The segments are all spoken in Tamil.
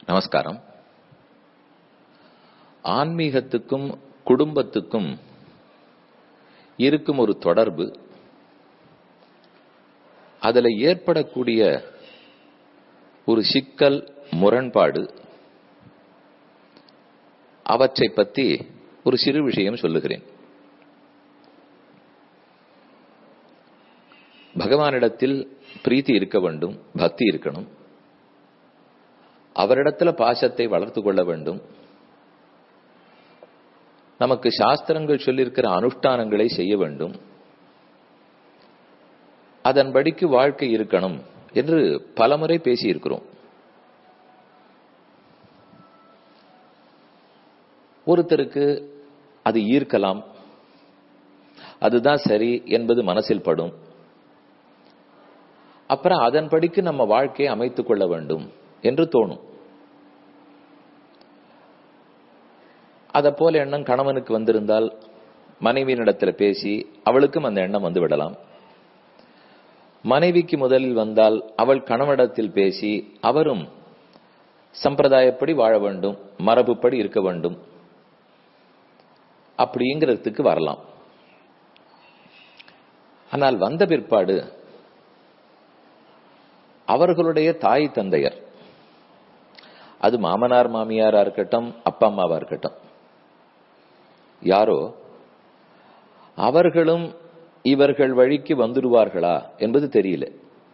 நமஸ்காரம் ஆன்மீகத்துக்கும் குடும்பத்துக்கும் இருக்கும் ஒரு தொடர்பு அதுல ஏற்படக்கூடிய ஒரு சிக்கல் முரண்பாடு அவற்றை பற்றி ஒரு சிறு விஷயம் சொல்லுகிறேன் பகவானிடத்தில் பிரீத்தி இருக்க வேண்டும் பக்தி இருக்கணும் அவரிடத்துல பாசத்தை வளர்த்து கொள்ள வேண்டும் நமக்கு சாஸ்திரங்கள் சொல்லியிருக்கிற அனுஷ்டானங்களை செய்ய வேண்டும் அதன்படிக்கு வாழ்க்கை இருக்கணும் என்று பலமுறை பேசியிருக்கிறோம் ஒருத்தருக்கு அது ஈர்க்கலாம் அதுதான் சரி என்பது மனசில் படும் அப்புறம் அதன்படிக்கு நம்ம வாழ்க்கையை அமைத்துக் கொள்ள வேண்டும் என்று தோணும் அத போல எண்ணம் கணவனுக்கு வந்திருந்தால் மனைவியினிடத்தில் பேசி அவளுக்கும் அந்த எண்ணம் வந்து விடலாம் மனைவிக்கு முதலில் வந்தால் அவள் கணவனிடத்தில் பேசி அவரும் சம்பிரதாயப்படி வாழ வேண்டும் மரபுப்படி இருக்க வேண்டும் அப்படிங்கிறதுக்கு வரலாம் ஆனால் வந்த பிற்பாடு அவர்களுடைய தாய் தந்தையர் அது மாமனார் மாமியாரா இருக்கட்டும் அப்பா அம்மாவா இருக்கட்டும் யாரோ அவர்களும் இவர்கள் வழிக்கு வந்துடுவார்களா என்பது தெரியல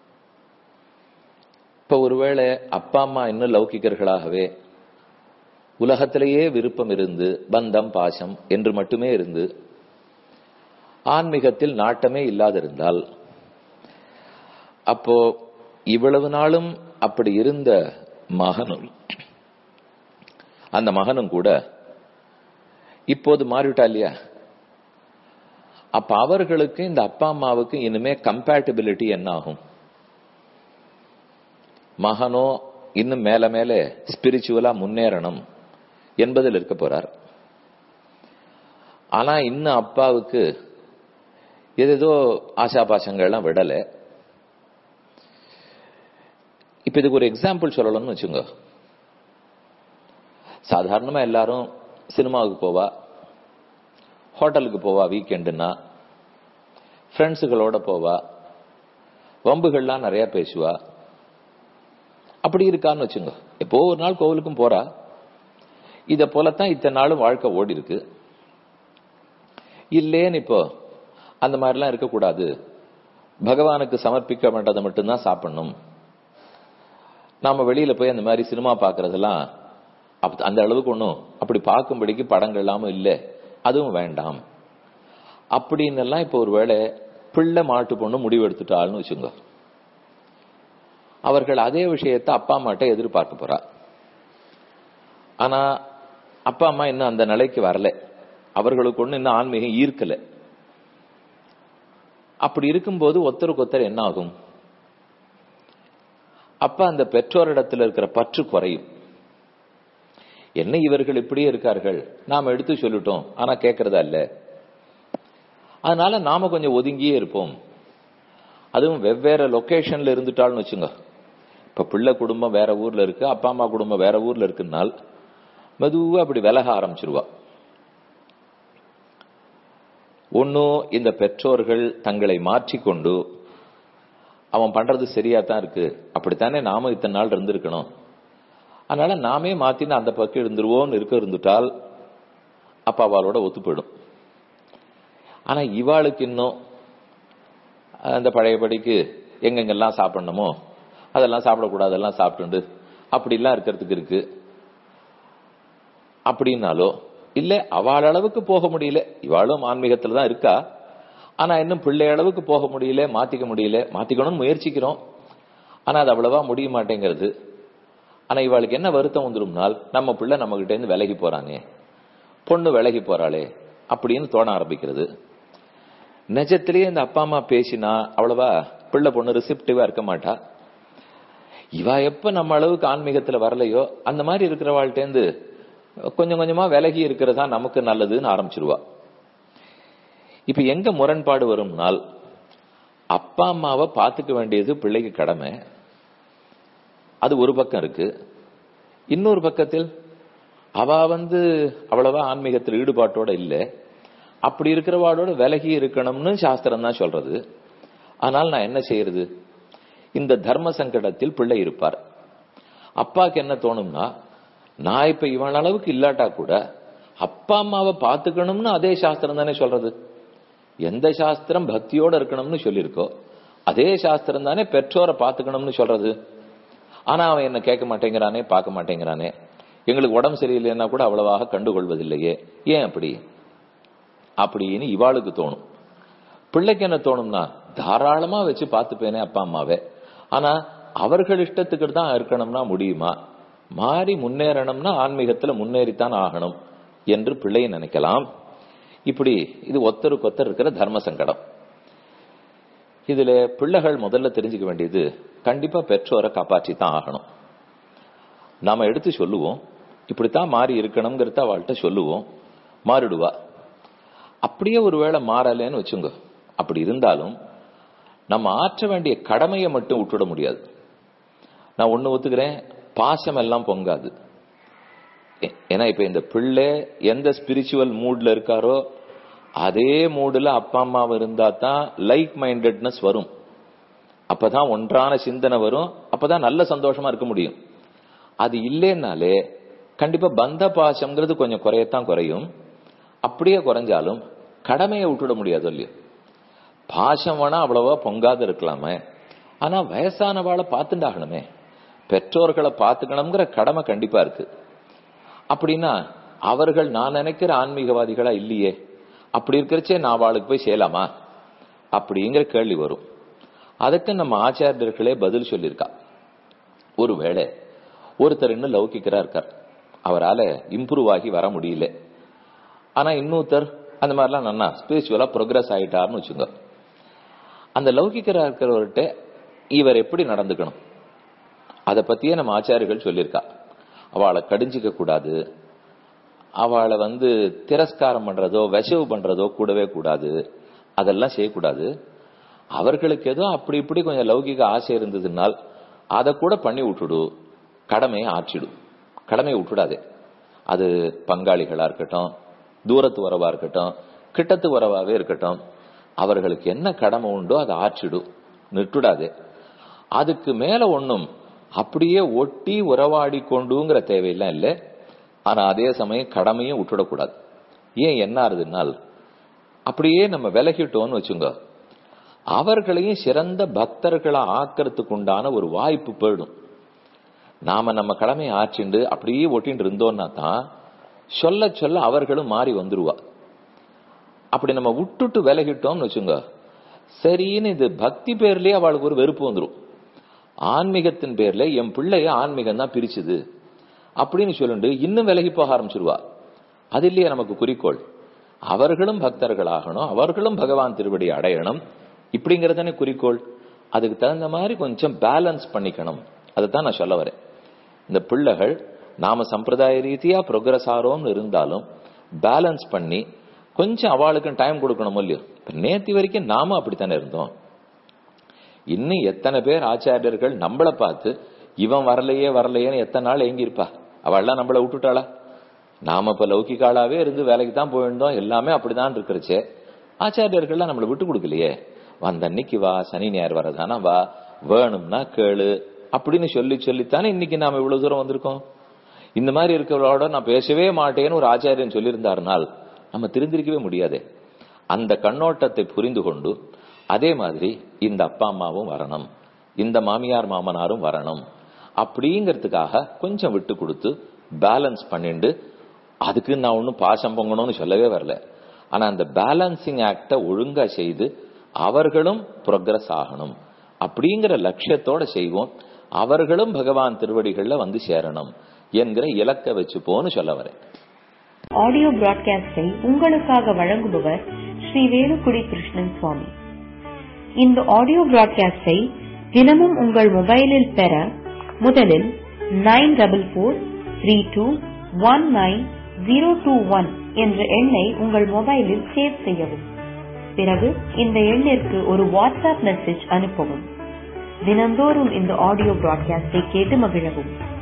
இப்ப ஒருவேளை அப்பா அம்மா இன்னும் லௌகிகர்களாகவே உலகத்திலேயே விருப்பம் இருந்து பந்தம் பாசம் என்று மட்டுமே இருந்து ஆன்மீகத்தில் நாட்டமே இல்லாதிருந்தால் அப்போ இவ்வளவு நாளும் அப்படி இருந்த மகனும் அந்த மகனும் கூட இப்போது மாறிவிட்டா இல்லையா அப்ப அவர்களுக்கு இந்த அப்பா அம்மாவுக்கு இனிமே கம்பேட்டபிலிட்டி என்ன ஆகும் மகனோ இன்னும் மேல மேல ஸ்பிரிச்சுவலா முன்னேறணும் என்பதில் இருக்க போறார் ஆனா இன்னும் அப்பாவுக்கு ஏதேதோ ஆசாபாசங்கள்லாம் விடல இப்ப இதுக்கு ஒரு எக்ஸாம்பிள் சொல்லணும்னு வச்சுங்க சாதாரணமா எல்லாரும் சினிமாவுக்கு போவா ஹோட்டலுக்கு போவா வீக்கெண்டுன்னா ஃப்ரெண்ட்ஸுகளோட போவா வம்புகள்லாம் நிறைய பேசுவா அப்படி இருக்கான்னு வச்சுங்க எப்போ ஒரு நாள் கோவிலுக்கும் போறா இத போலத்தான் இத்தனை நாளும் வாழ்க்கை ஓடி இருக்கு இல்லேன்னு இப்போ அந்த மாதிரிலாம் இருக்கக்கூடாது பகவானுக்கு சமர்ப்பிக்க வேண்டதை மட்டும்தான் சாப்பிடணும் நாம வெளியில போய் அந்த மாதிரி சினிமா பாக்குறதெல்லாம் அந்த அளவுக்கு ஒன்றும் அப்படி பார்க்கும்படிக்கு படங்கள் இல்லாம இல்லை அதுவும் வேண்டாம் அப்படின்னு எல்லாம் இப்போ ஒருவேளை பிள்ளை மாட்டு பொண்ணு முடிவு எடுத்துட்டாள்னு வச்சுங்க அவர்கள் அதே விஷயத்த அப்பா அம்மாட்ட எதிர்பார்க்க போறா ஆனா அப்பா அம்மா இன்னும் அந்த நிலைக்கு வரல அவர்களுக்கு ஒண்ணு இன்னும் ஆன்மீகம் ஈர்க்கல அப்படி இருக்கும்போது ஒருத்தருக்கு ஒருத்தர் என்ன ஆகும் அப்ப அந்த பெற்றோரிடத்தில் இருக்கிற பற்று குறையும் என்ன இவர்கள் இப்படியே இருக்கார்கள் நாம எடுத்து சொல்லிட்டோம் ஆனா கேட்கறதா இல்ல அதனால நாம கொஞ்சம் ஒதுங்கியே இருப்போம் அதுவும் வெவ்வேறு லொகேஷன்ல இருந்துட்டாள்னு வச்சுங்க இப்ப பிள்ளை குடும்பம் வேற ஊர்ல இருக்கு அப்பா அம்மா குடும்பம் வேற ஊர்ல இருக்குனால் மெதுவா அப்படி விலக ஆரம்பிச்சிருவா ஒன்னும் இந்த பெற்றோர்கள் தங்களை மாற்றிக்கொண்டு அவன் பண்றது சரியா தான் இருக்கு அப்படித்தானே நாம இத்தனை நாள் இருந்திருக்கணும் அதனால நாமே மாத்தின்னு அந்த பக்கம் இருந்துருவோம்னு இருக்க இருந்துட்டால் அப்பா அவளோட ஒத்து போயிடும் ஆனா இவாளுக்கு இன்னும் அந்த பழையபடிக்கு எங்கெங்கெல்லாம் சாப்பிடணுமோ அதெல்லாம் சாப்பிடக்கூடாது அதெல்லாம் சாப்பிட்டு அப்படிலாம் இருக்கிறதுக்கு இருக்கு அப்படின்னாலோ இல்ல அவள் அளவுக்கு போக முடியல இவாளும் ஆன்மீகத்துல தான் இருக்கா ஆனா இன்னும் பிள்ளை அளவுக்கு போக முடியல மாத்திக்க முடியல மாத்திக்கணும்னு முயற்சிக்கிறோம் ஆனா அது அவ்வளவா முடிய மாட்டேங்கிறது ஆனா இவாளுக்கு என்ன வருத்தம் வந்துடும்னால் நம்ம பிள்ளை நம்ம கிட்ட இருந்து விலகி போறானே பொண்ணு விலகி போறாளே அப்படின்னு தோண ஆரம்பிக்கிறது நிஜத்திலேயே இந்த அப்பா அம்மா பேசினா அவ்வளவா பிள்ளை பொண்ணு ரிசிப்டிவா இருக்க மாட்டா இவா எப்ப நம்ம அளவுக்கு ஆன்மீகத்துல வரலையோ அந்த மாதிரி இருக்கிறவாள்கிட்டேருந்து கொஞ்சம் கொஞ்சமா விலகி இருக்கிறதா நமக்கு நல்லதுன்னு ஆரம்பிச்சிருவா இப்ப எங்க முரண்பாடு வரும்னால் அப்பா அம்மாவை பாத்துக்க வேண்டியது பிள்ளைக்கு கடமை அது ஒரு பக்கம் இருக்கு இன்னொரு பக்கத்தில் அவ வந்து அவ்வளவா ஆன்மீகத்தில் ஈடுபாட்டோட இல்லை அப்படி இருக்கிறவாடோட விலகி இருக்கணும்னு சாஸ்திரம் தான் சொல்றது ஆனால் நான் என்ன செய்யறது இந்த தர்ம சங்கடத்தில் பிள்ளை இருப்பார் அப்பாக்கு என்ன தோணும்னா நான் இப்ப இவன் அளவுக்கு இல்லாட்டா கூட அப்பா அம்மாவை பாத்துக்கணும்னு அதே சாஸ்திரம் தானே சொல்றது எந்த சாஸ்திரம் பக்தியோட இருக்கணும்னு சொல்லியிருக்கோ அதே சாஸ்திரம் தானே பெற்றோரை பாத்துக்கணும்னு சொல்றது ஆனா அவன் என்ன கேட்க மாட்டேங்கிறானே பார்க்க மாட்டேங்கிறானே எங்களுக்கு உடம்பு சரியில்லைன்னா கூட அவ்வளவாக கண்டுகொள்வதில்லையே ஏன் அப்படி அப்படின்னு இவாளுக்கு தோணும் பிள்ளைக்கு என்ன தோணும்னா தாராளமா வச்சு பார்த்துப்பேனே அப்பா அம்மாவே ஆனா அவர்கள் இஷ்டத்துக்கு தான் இருக்கணும்னா முடியுமா மாறி முன்னேறணும்னா ஆன்மீகத்துல முன்னேறித்தான் ஆகணும் என்று பிள்ளையை நினைக்கலாம் இப்படி இது ஒத்தருக்கு ஒத்தர் இருக்கிற தர்ம சங்கடம் இதுல பிள்ளைகள் முதல்ல தெரிஞ்சுக்க வேண்டியது கண்டிப்பா பெற்றோரை காப்பாற்றி தான் ஆகணும் நாம எடுத்து சொல்லுவோம் இப்படித்தான் மாறி இருக்கணுங்கிறத அவள்கிட்ட சொல்லுவோம் மாறிடுவா அப்படியே ஒருவேளை மாறலன்னு வச்சுங்க அப்படி இருந்தாலும் நம்ம ஆற்ற வேண்டிய கடமையை மட்டும் விட்டுட முடியாது நான் ஒண்ணு ஒத்துக்கிறேன் பாசம் எல்லாம் பொங்காது ஏன்னா இப்ப இந்த பிள்ளை எந்த ஸ்பிரிச்சுவல் மூட்ல இருக்காரோ அதே மூடுல அப்பா அம்மா இருந்தா தான் லைக் மைண்டட்னஸ் வரும் அப்பதான் ஒன்றான சிந்தனை வரும் அப்பதான் நல்ல சந்தோஷமா இருக்க முடியும் அது இல்லைன்னாலே கண்டிப்பா பந்த பாசம்ங்கிறது கொஞ்சம் குறையத்தான் குறையும் அப்படியே குறைஞ்சாலும் கடமையை விட்டுட முடியாது இல்லையோ பாசம் வேணா அவ்வளவா பொங்காது இருக்கலாமே ஆனா வயசானவாளை பார்த்துட்டாகணுமே பெற்றோர்களை பார்த்துக்கணுங்கிற கடமை கண்டிப்பா இருக்கு அப்படின்னா அவர்கள் நான் நினைக்கிற ஆன்மீகவாதிகளா இல்லையே அப்படி இருக்கிறச்சே நான் அவளுக்கு போய் செய்யலாமா அப்படிங்கிற கேள்வி வரும் அதுக்கு நம்ம ஆச்சாரியர்களே பதில் சொல்லியிருக்கா ஒருவேளை ஒருத்தர் இன்னும் லௌகிக்கரா இருக்கார் அவரால் இம்ப்ரூவ் ஆகி வர முடியல ஆனா இன்னொருத்தர் அந்த மாதிரிலாம் நன்னா ஸ்பிரிச்சுவலா ப்ரோக்ரஸ் ஆயிட்டாருன்னு வச்சுங்க அந்த லௌகிக்கரா இருக்கிறவர்கிட்ட இவர் எப்படி நடந்துக்கணும் அதை பத்தியே நம்ம ஆச்சாரிகள் சொல்லியிருக்கா அவளை கடிஞ்சிக்க கூடாது அவளை வந்து திரஸ்காரம் பண்றதோ வெசவு பண்றதோ கூடவே கூடாது அதெல்லாம் செய்யக்கூடாது அவர்களுக்கு ஏதோ அப்படி இப்படி கொஞ்சம் லௌகிக ஆசை இருந்ததுனால் அதை கூட பண்ணி விட்டுடு கடமையை ஆற்றிடும் கடமையை விட்டுடாதே அது பங்காளிகளா இருக்கட்டும் தூரத்து உறவா இருக்கட்டும் கிட்டத்து உறவாவே இருக்கட்டும் அவர்களுக்கு என்ன கடமை உண்டோ அதை ஆற்றிடும் நிட்டுடாதே அதுக்கு மேல ஒண்ணும் அப்படியே ஒட்டி உறவாடி கொண்டுங்கிற தேவையெல்லாம் இல்லை ஆனா அதே சமயம் கடமையும் விட்டுடக்கூடாது ஏன் என்ன ஆறுதுனால் அப்படியே நம்ம விலகிட்டோம்னு வச்சுங்க அவர்களையும் சிறந்த பக்தர்களை ஆக்கிறதுக்கு உண்டான ஒரு வாய்ப்பு போயிடும் நாம நம்ம கடமையை ஆற்றிண்டு அப்படியே ஒட்டின்னு இருந்தோம்னா தான் சொல்ல சொல்ல அவர்களும் மாறி வந்துருவா அப்படி நம்ம விட்டுட்டு விலகிட்டோம்னு வச்சுங்க சரின்னு இது பக்தி பேர்லயே அவளுக்கு ஒரு வெறுப்பு வந்துடும் ஆன்மீகத்தின் பேர்ல என் பிள்ளைய ஆன்மீகம் தான் பிரிச்சுது அப்படின்னு சொல்லிட்டு இன்னும் விலகி போக ஆரம்பிச்சிருவா அது இல்லையா நமக்கு குறிக்கோள் அவர்களும் பக்தர்கள் ஆகணும் அவர்களும் பகவான் திருவடி அடையணும் இப்படிங்கறதானே குறிக்கோள் அதுக்கு தகுந்த மாதிரி கொஞ்சம் பேலன்ஸ் பண்ணிக்கணும் அதுதான் நான் சொல்ல வரேன் இந்த பிள்ளைகள் நாம சம்பிரதாய ரீதியா ப்ரோக்ரஸ் ஆறோம்னு இருந்தாலும் பேலன்ஸ் பண்ணி கொஞ்சம் அவளுக்கும் டைம் கொடுக்கணும் இல்லையோ நேத்தி வரைக்கும் நாம அப்படித்தானே இருந்தோம் இன்னும் எத்தனை பேர் ஆச்சாரியர்கள் நம்மளை பார்த்து இவன் வரலையே வரலையேன்னு எத்தனை நாள் எங்கிருப்பா அவள்லாம் நம்மளை விட்டுட்டாளா நாம இப்ப லௌகிகாலாவே இருந்து வேலைக்கு தான் போயிருந்தோம் எல்லாமே அப்படிதான் இருக்கிறச்சே ஆச்சாரியர்கள்லாம் நம்மளை விட்டு கொடுக்கலையே வந்த அன்னைக்கு வா சனி ஞாயிறு வரதானா வா வேணும்னா கேளு அப்படின்னு சொல்லி சொல்லித்தானே இன்னைக்கு நாம இவ்வளவு தூரம் வந்திருக்கோம் இந்த மாதிரி இருக்கிறவளோட நான் பேசவே மாட்டேன்னு ஒரு ஆச்சாரியன் சொல்லியிருந்தாருனால் நம்ம திருந்திருக்கவே முடியாது அந்த கண்ணோட்டத்தை புரிந்து கொண்டு அதே மாதிரி இந்த அப்பா அம்மாவும் வரணும் இந்த மாமியார் மாமனாரும் வரணும் அப்படிங்கிறதுக்காக கொஞ்சம் விட்டு கொடுத்து பேலன்ஸ் பண்ணிண்டு அதுக்கு நான் ஒன்றும் பாசம் பொங்கணும்னு சொல்லவே வரல ஆனா அந்த பேலன்சிங் ஆக்ட ஒழுங்கா செய்து அவர்களும் ப்ரோக்ரஸ் ஆகணும் அப்படிங்கிற லட்சியத்தோட செய்வோம் அவர்களும் பகவான் திருவடிகள்ல வந்து சேரணும் என்கிற இலக்க வச்சுப்போன்னு சொல்ல வரேன் ஆடியோ பிராட்காஸ்டை உங்களுக்காக வழங்குபவர் ஸ்ரீ வேலுக்குடி கிருஷ்ணன் சுவாமி இந்த ஆடியோ பிராட்காஸ்டை தினமும் உங்கள் மொபைலில் பெற முதலில் nine double four three two one nine zero two one என்ற எண்ணை உங்கள் மொபைலில் சேவ் செய்யவும் பிறகு இந்த எண்ணிற்கு ஒரு வாட்ஸ்அப் மெசேஜ் அனுப்பவும் தினந்தோறும் இந்த ஆடியோ பிராட்காஸ்டை கேட்டு மகிழவும்